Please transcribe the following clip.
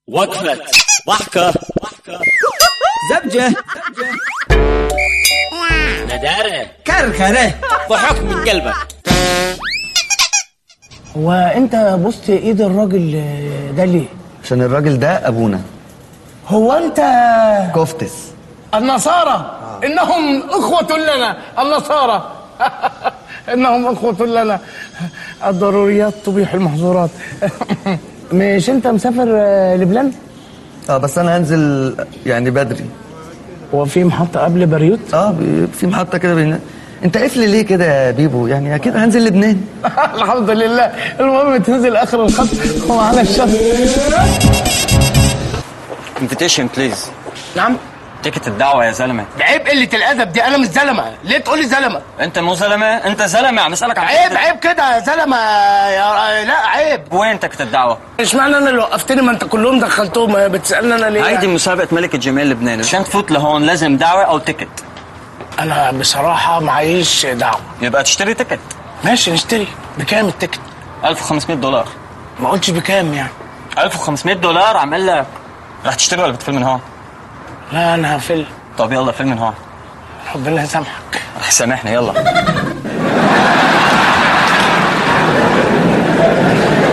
وقفة ضحكة زبجة ندارة كركرة ضحك من قلبك هو انت بصت ايد الراجل ده ليه؟ عشان الراجل ده ابونا هو انت كفتس النصارى انهم اخوة لنا النصارى انهم اخوة لنا الضروريات تبيح المحظورات مش انت مسافر آه، لبنان؟ اه بس انا هنزل يعني بدري هو في محطة قبل بيروت؟ اه بي- في محطه كده بين انت قفل ليه كده يا بيبو يعني اكيد هنزل لبنان الحمد لله المهم تنزل اخر الخط ومعانا الشط انفيتيشن بليز نعم تيكت الدعوة يا زلمة عيب قلة الأدب دي أنا مش زلمة ليه تقولي زلمة؟ انت مو زلمة انت زلمة عم اسألك عن عيب عيب كده يا زلمة يا لا عيب وين تيكت الدعوة؟ اشمعنى انا اللي وقفتني ما انت كلهم دخلتهم بتسالني انا ليه هيدي مسابقة ملكة جمال لبنان عشان تفوت لهون لازم دعوة او تيكت انا بصراحه معيش دعوه يبقى تشتري تيكت ماشي نشتري بكام التيكت 1500 دولار ما قلتش بكام يعني 1500 دولار عم اقول لك رح تشتري ولا بتفل من هون؟ لا انا هفل طب يلا فيل من هون ربنا يسامحك رح سامحني يلا